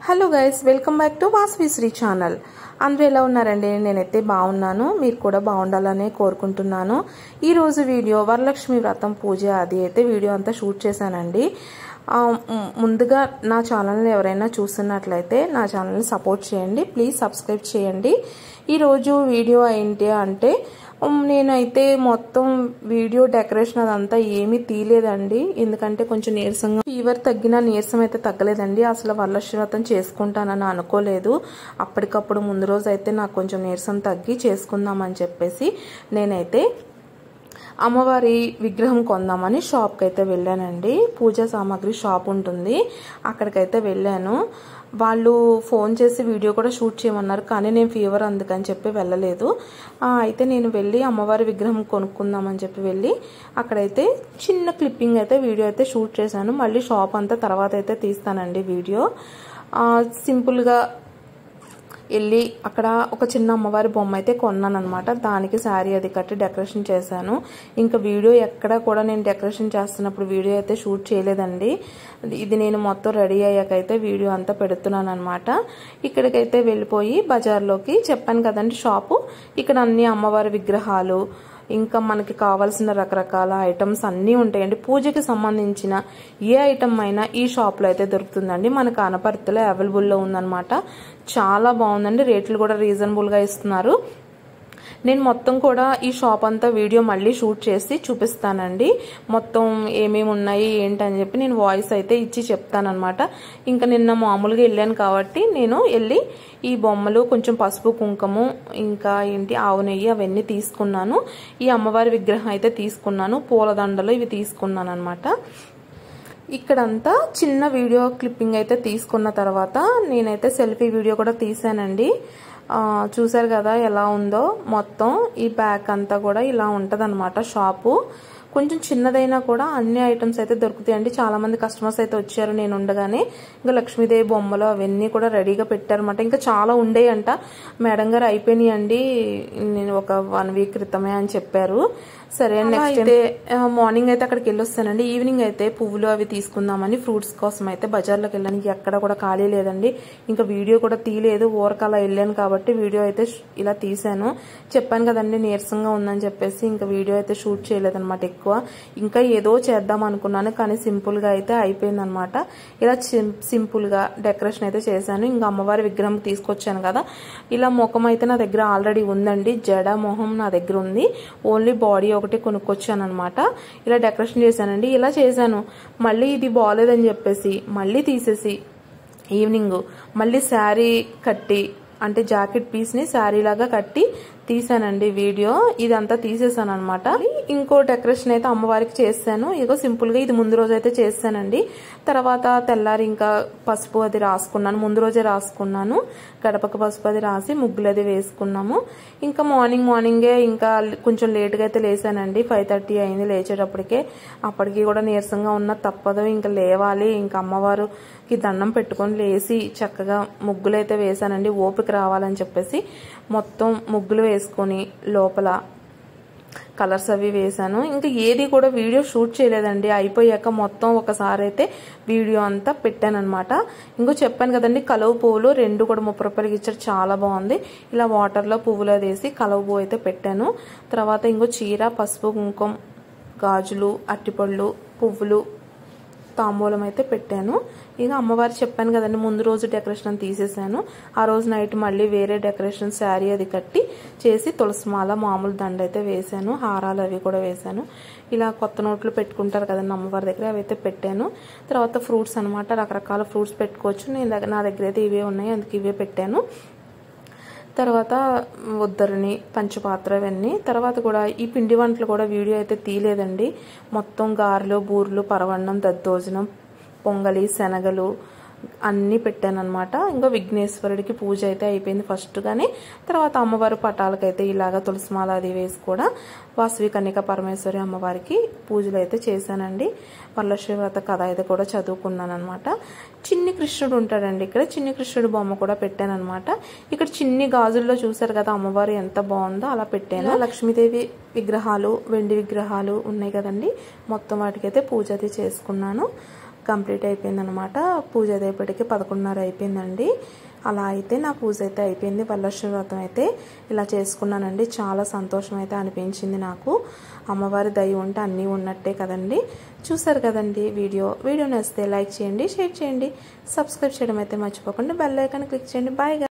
hello guys welcome back to Vasvi Sri channel అందరూ ఎలా ఉన్నారండి నేనైతే బాగున్నాను మీరు కూడా బాగుండాలనే కోరుకుంటున్నాను ఈరోజు వీడియో వరలక్ష్మి వ్రతం పూజ అది అయితే వీడియో అంతా షూట్ చేశానండి ఆ, మ్, ముందుగా నా ఛానల్ని ఎవరైనా చూస్తున్నట్లయితే నా ఛానల్ని సపోర్ట్ చేయండి ప్లీజ్ సబ్స్క్రైబ్ చేయండి ఈరోజు వీడియో ఏంటి అంటే ఉమ్, నేనైతే మొత్తం వీడియో డెకరేషన్ అదంతా ఏమీ తీయలేదండి ఎందుకంటే కొంచెం నీరసంగా ఫీవర్ తగ్గిన నీరసం అయితే తగ్గలేదండి అసలు వరలక్ష్మి వ్రతం చేసుకుంటానని అనుకోలేదు అప్పటికప్పుడు ముందు రోజు అయితే నాకు కొంచెం నీరసం తగ్గి చేసుకుందామని చెప్పేసి నేనైతే అమ్మవారి విగ్రహం కొందామని షాప్కి అయితే వెళ్ళానండి పూజా సామాగ్రి షాప్ ఉంటుంది అక్కడికైతే వెళ్ళాను వాళ్ళు ఫోన్ చేసి వీడియో కూడా షూట్ చేయమన్నారు కానీ నేను ఫీవర్ అందుకని చెప్పి వెళ్ళలేదు ఆ, అయితే నేను వెళ్ళి అమ్మవారి విగ్రహం కొనుక్కుందామని చెప్పి వెళ్ళి అక్కడైతే చిన్న క్లిప్పింగ్ అయితే వీడియో అయితే షూట్ చేశాను మళ్ళీ షాప్ అంతా తర్వాత అయితే తీస్తానండి వీడియో ఆ, సింపుల్గా వెళ్ళి అక్కడ ఒక చిన్న అమ్మవారి బొమ్మ అయితే కొన్నాను అనమాట దానికి శారీ అది కట్టి డెకరేషన్ చేశాను ఇంకా వీడియో ఎక్కడ కూడా నేను డెకరేషన్ చేస్తున్నప్పుడు వీడియో అయితే షూట్ చేయలేదండి ఇది నేను మొత్తం రెడీ అయ్యాకైతే వీడియో అంతా పెడుతున్నాను అనమాట ఇక్కడికైతే వెళ్ళిపోయి బజార్లోకి చెప్పాను కదండి షాపు ఇక్కడ అన్ని అమ్మవారి విగ్రహాలు ఇంకా మనకి కావాల్సిన రకరకాల ఐటమ్స్ అన్నీ ఉంటాయండి పూజకి సంబంధించిన ఏ ఐటమ్ అయినా ఈ షాప్లో అయితే దొరుకుతుందండి మనకు అనపర్తిలో అవైలబుల్లో ఉందన్నమాట చాలా బాగుందండి రేట్లు కూడా రీజనబుల్గా ఇస్తున్నారు నేను మొత్తం కూడా ఈ షాప్ అంతా వీడియో మళ్ళీ షూట్ చేసి చూపిస్తానండి మొత్తం ఏమేమి ఉన్నాయి ఏంటని చెప్పి నేను వాయిస్ అయితే ఇచ్చి చెప్తానమాట ఇంకా నిన్న మామూలుగా వెళ్ళాను కాబట్టి నేను వెళ్ళి ఈ బొమ్మలు కొంచెం పసుపు కుంకుమ ఇంకా ఏంటి ఆవు నెయ్యి అవన్నీ తీసుకున్నాను ఈ అమ్మవారి విగ్రహం అయితే తీసుకున్నాను పూలదండలు ఇవి తీసుకున్నాను అనమాట ఇక్కడంతా చిన్న వీడియో క్లిప్పింగ్ అయితే తీసుకున్న తర్వాత నేనైతే సెల్ఫీ వీడియో కూడా తీసానండి ఆ, చూసారు కదా ఎలా ఉందో మొత్తం ఈ బ్యాగ్ అంతా కూడా ఇలా ఉంటదన్నమాట షాపు కొంచెం చిన్నదైనా కూడా అన్ని ఐటమ్స్ అయితే దొరుకుతాయండి చాలా మంది కస్టమర్స్ అయితే వచ్చారు నేను ఉండగానే ఇంకా లక్ష్మీదేవి బొమ్మలు అవన్నీ కూడా రెడీగా పెట్టారన్నమాట ఇంకా చాలా ఉండేయంట మేడం గారు అయిపోయినాయండి నేను ఒక వన్ వీక్ క్రితమే అని చెప్పారు సరే నెక్స్ట్ అయితే మార్నింగ్ అయితే అక్కడికి వెళ్ళొస్తానండి ఈవినింగ్ అయితే పువ్వులు అవి తీసుకుందామని ఫ్రూట్స్ కోసం అయితే బజార్లోకి వెళ్ళాను ఎక్కడ కూడా ఖాళీ లేదండి ఇంకా వీడియో కూడా తీయలేదు ఊరకలా వెళ్ళాను కాబట్టి వీడియో అయితే ష్- ఇలా తీసాను చెప్పాను కదండి నీరసంగా ఉందని చెప్పేసి ఇంకా వీడియో అయితే షూట్ చేయలేదన్నమాట ఎక్కువ ఇంకా ఏదో చేద్దాం అనుకున్నాను కానీ సింపుల్ గా అయితే అయిపోయిందనమాట ఇలా సింపుల్ గా డెకరేషన్ అయితే చేశాను ఇంకా అమ్మవారి విగ్రహం తీసుకొచ్చాను కదా ఇలా ముఖం అయితే నా దగ్గర ఆల్రెడీ ఉందండి జడ మొహం నా దగ్గర ఉంది ఓన్లీ బాడీ ఒకటి కొనుక్కొచ్చాను అనమాట ఇలా డెకరేషన్ చేశానండి ఇలా చేశాను మళ్ళీ ఇది బాగాలేదని చెప్పేసి మళ్ళీ తీసేసి ఈవినింగ్ మళ్ళీ శారీ కట్టి అంటే జాకెట్ పీస్ని శారీ లాగా కట్టి తీసానండి వీడియో ఇదంతా తీసేసాను అనమాట ఇంకో డెకరేషన్ అయితే అమ్మవారికి చేశాను ఇగో సింపుల్ గా ఇది ముందు రోజు అయితే చేశానండి తర్వాత తెల్లారి ఇంకా పసుపు అది రాసుకున్నాను ముందు రోజే రాసుకున్నాను గడపక పసుపు అది రాసి ముగ్గులు అది వేసుకున్నాము ఇంకా మార్నింగ్ మార్నింగే ఇంకా కొంచెం లేట్గా అయితే లేసానండి ఫైవ్ థర్టీ అయింది లేచేటప్పటికే అప్పటికి కూడా నీరసంగా ఉన్న తప్పదు ఇంకా లేవాలి ఇంకా అమ్మవారుకి దండం పెట్టుకొని లేచి చక్కగా ముగ్గులు అయితే వేసానండి ఓపిక రావాలని చెప్పేసి మొత్తం ముగ్గులు వేసుకొని లోపల కలర్స్ అవి వేశాను ఇంకా ఏది కూడా వీడియో షూట్ చేయలేదండి అయిపోయాక మొత్తం ఒకసారి అయితే వీడియో అంతా పెట్టాను అనమాట ఇంకో చెప్పాను కదండి కలువ పువ్వులు రెండు కూడా ముప్పై రూపాయలకి ఇచ్చారు చాలా బాగుంది ఇలా వాటర్లో పువ్వులు అది వేసి కలువ పువ్వు అయితే పెట్టాను తర్వాత ఇంకో చీర పసుపు కుంకుమ గాజులు అట్టిపళ్ళు పువ్వులు తాంబూలం అయితే పెట్టాను ఇక అమ్మవారు చెప్పాను కదండి ముందు రోజు డెకరేషన్ అని తీసేసాను ఆ రోజు నైట్ మళ్ళీ వేరే డెకరేషన్ శారీ అది కట్టి చేసి తులసిమాల మామూలు దండ అయితే వేశాను హారాలు అవి కూడా వేశాను ఇలా కొత్త నోట్లు పెట్టుకుంటారు కదండి అమ్మవారి దగ్గర అవి అయితే పెట్టాను తర్వాత ఫ్రూట్స్ అనమాట రకరకాల ఫ్రూట్స్ పెట్టుకోవచ్చు నేను దగ్గర నా దగ్గర అయితే ఇవే ఉన్నాయి అందుకే ఇవే పెట్టాను తర్వాత ఉద్దరిని పంచపాత్ర ఇవన్నీ తర్వాత కూడా ఈ పిండి వంటలు కూడా వీడియో అయితే తీయలేదండి మొత్తం గారెలు బూర్లు పరవన్నం దద్దోజనం పొంగలి శనగలు అన్నీ పెట్టానమాట ఇంకా విఘ్నేశ్వరుడికి పూజ అయితే అయిపోయింది ఫస్ట్ గానీ తర్వాత అమ్మవారి పటాలకైతే ఇలాగా తులసిమాల అది వేసి కూడా వాసవి కన్యక పరమేశ్వరి అమ్మవారికి పూజలు అయితే చేశానండి వరలక్ష్మి వ్రత కథ అయితే కూడా చదువుకున్నాను అనమాట చిన్ని కృష్ణుడు ఉంటాడండి ఇక్కడ చిన్ని కృష్ణుడు బొమ్మ కూడా పెట్టాను అనమాట ఇక్కడ చిన్ని గాజుల్లో చూసారు కదా అమ్మవారు ఎంత బాగుందో అలా పెట్టాను లక్ష్మీదేవి విగ్రహాలు వెండి విగ్రహాలు ఉన్నాయి కదండి మొత్తం వాటికైతే పూజ అది చేసుకున్నాను కంప్లీట్ అయిపోయిందనమాట పూజ అదేపటికి పదకొండున్నర అయిపోయిందండి అలా అయితే నా పూజ అయితే అయిపోయింది వరలక్ష్మి వ్రతం అయితే ఇలా చేసుకున్నానండి చాలా సంతోషం అయితే అనిపించింది నాకు అమ్మవారి దయ ఉంటే అన్నీ ఉన్నట్టే కదండి చూసారు కదండి వీడియో వీడియో నచ్చితే లైక్ చేయండి షేర్ చేయండి సబ్స్క్రైబ్ చేయడం అయితే మర్చిపోకండి బెల్ ఐకాన్ క్లిక్ చేయండి బాయ్